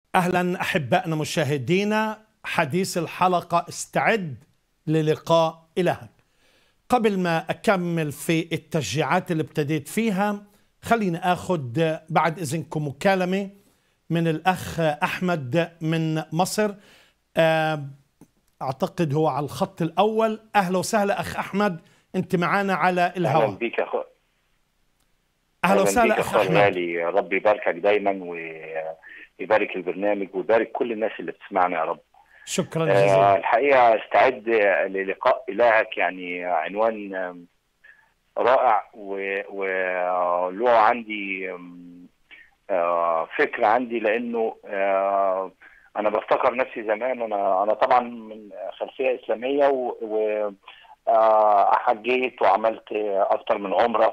اهلا احبائنا مشاهدينا حديث الحلقه استعد للقاء الهك قبل ما اكمل في التشجيعات اللي ابتديت فيها خليني اخذ بعد اذنكم مكالمه من الاخ احمد من مصر اعتقد هو على الخط الاول اهلا وسهلا اخ احمد انت معنا على اهلا الهواء بيك يا اخو اهلا وسهلا بيك اخ يا احمد غالي ربي يباركك دايما ويبارك البرنامج ويبارك كل الناس اللي بتسمعنا يا رب شكرا آه جزيلا الحقيقه استعد للقاء الهك يعني عنوان آم، رائع و- وله عندي آم، آه، فكره عندي لانه آه، انا بفتكر نفسي زمان انا انا طبعا من خلفيه اسلاميه و, و آه، حجيت وعملت اكتر من عمره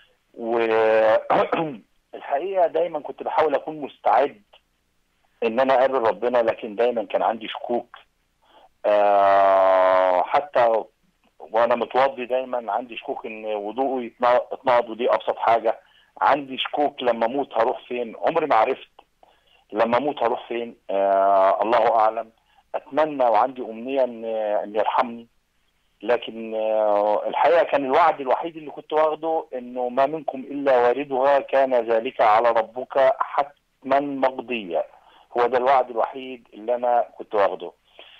والحقيقه دايما كنت بحاول اكون مستعد ان انا اقابل ربنا لكن دايما كان عندي شكوك آه، حتى وانا متوضي دايما عندي شكوك ان وضوءي يتنا- اتنقض ودي ابسط حاجه عندي شكوك لما اموت هروح فين عمري ما عرفت لما اموت هروح فين آه الله اعلم اتمنى وعندي امنيه ان ان يرحمني لكن آه الحقيقه كان الوعد الوحيد اللي كنت واخده انه ما منكم الا واردها كان ذلك على ربك حتما مقضيا هو ده الوعد الوحيد اللي انا كنت واخده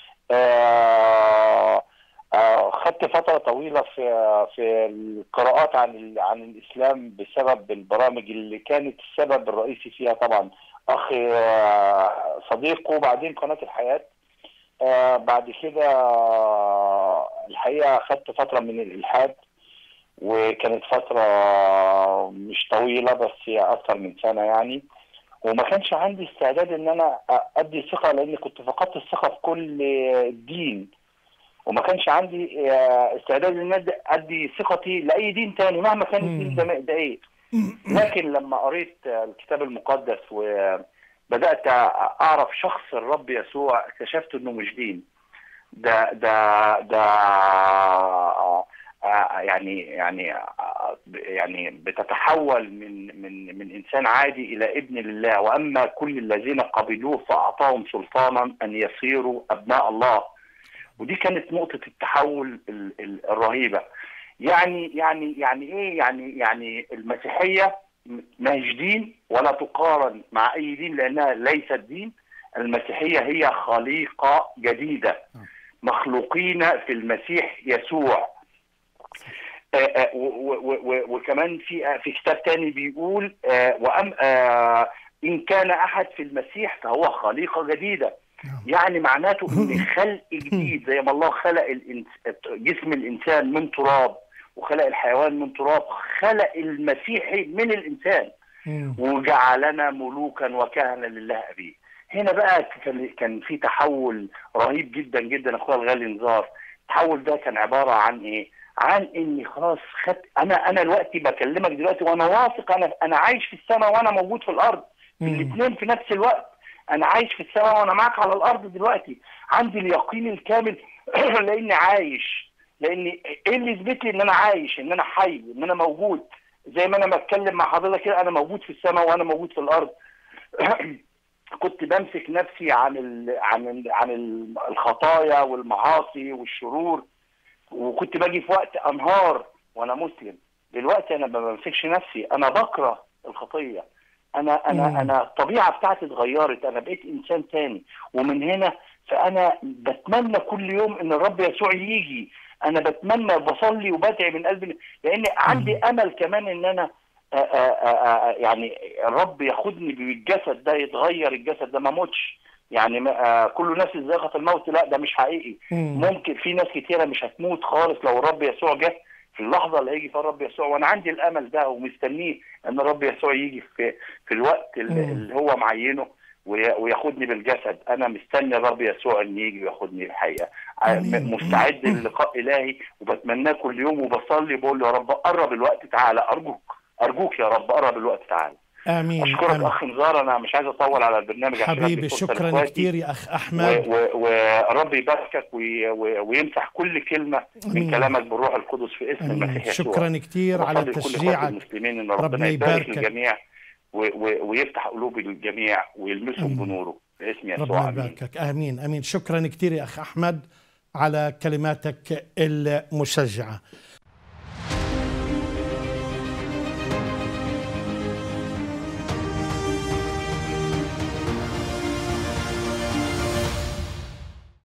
آه آه خدت فترة طويلة في في القراءات عن ال- عن الإسلام بسبب البرامج اللي كانت السبب الرئيسي فيها طبعا أخ آه، صديق وبعدين قناة الحياة آه بعد كده آه، الحقيقة خدت فترة من الإلحاد وكانت فترة مش طويلة بس هي أكثر من سنة يعني وما كانش عندي استعداد ان انا ادي ثقه لان كنت فقدت الثقه في كل دين وما كانش عندي آه، استعداد ان أنا ادي ثقتي لاي دين تاني مهما كان الدين ده ده ايه لكن لما قريت آه، الكتاب المقدس وبدات اعرف شخص الرب يسوع اكتشفت انه مش دين ده ده ده آه، آه، يعني يعني آه، يعني بتتحول من من من انسان عادي الى ابن لله واما كل الذين قبلوه فاعطاهم سلطانا ان يصيروا ابناء الله ودي كانت نقطه التحول ال- ال- الرهيبه يعني يعني يعني ايه يعني يعني المسيحيه ما هيش دين ولا تقارن مع اي دين لانها ليست دين المسيحيه هي خليقه جديده مخلوقين في المسيح يسوع آه، آه، و- و- و- وكمان في آه، في كتاب تاني بيقول آه، وأم آه، إن كان أحد في المسيح فهو خليقة جديدة يعني معناته إن خلق جديد زي ما الله خلق الإنس- جسم الإنسان من تراب وخلق الحيوان من تراب خلق المسيحي من الإنسان مم. وجعلنا ملوكا وكهنة لله أبيه هنا بقى كان كان في تحول رهيب جدا جدا اخويا الغالي نزار التحول ده كان عباره عن ايه عن اني خلاص خدت انا انا دلوقتي بكلمك دلوقتي وانا واثق انا انا عايش في السماء وانا موجود في الارض في مم. الاثنين في نفس الوقت انا عايش في السماء وانا معاك على الارض دلوقتي عندي اليقين الكامل لاني عايش لان ايه اللي يثبت لي ان انا عايش ان انا حي ان انا موجود زي ما انا بتكلم مع حضرتك كده انا موجود في السماء وانا موجود في الارض كنت بمسك نفسي عن ال عن ال عن ال- الخطايا والمعاصي والشرور وكنت باجي في وقت انهار وانا مسلم دلوقتي انا ما بمسكش نفسي انا بكره الخطيه انا انا مم. انا الطبيعه بتاعتي اتغيرت انا بقيت انسان تاني ومن هنا فانا بتمنى كل يوم ان الرب يسوع يجي انا بتمنى بصلي وبدعي من قلبي لان عندي امل كمان ان انا آآ آآ آآ يعني الرب ياخدني بالجسد ده يتغير الجسد ده ما موتش يعني ما- آه، كل ناس ذائقة الموت لا ده مش حقيقي مم. ممكن في ناس كتيرة مش هتموت خالص لو الرب يسوع جه في اللحظة اللي هيجي فيها الرب يسوع وانا عندي الامل ده ومستنيه ان الرب يسوع يجي في في الوقت اللي, مم. اللي هو معينه وي- وياخدني بالجسد انا مستني الرب يسوع ان يجي وياخدني الحقيقه آه، آمين. م- مستعد للقاء الهي وبتمناه كل يوم وبصلي بقول له يا رب قرب الوقت تعالى ارجوك ارجوك يا رب قرب الوقت تعالى امين اشكرك امين اخ نزار انا مش عايز اطول على البرنامج عشان أدي حبيبي فرصة شكرا لإخواتي. كثير يا اخ و- احمد و- ورب يباركك وي- وي- ويمسح كل كلمه أمين. من كلامك بالروح القدس في اسم امين المسيح يسوع شكرا كثير على وصلي لكل إخواتي تشجيعك المسلمين ان ربنا ربنا يبارك يباركك. الجميع و- و- ويفتح قلوب الجميع ويلمسهم أمين. بنوره باسم يسوع ربنا امين يباركك امين امين شكرا كثير يا اخ احمد على كلماتك المشجعه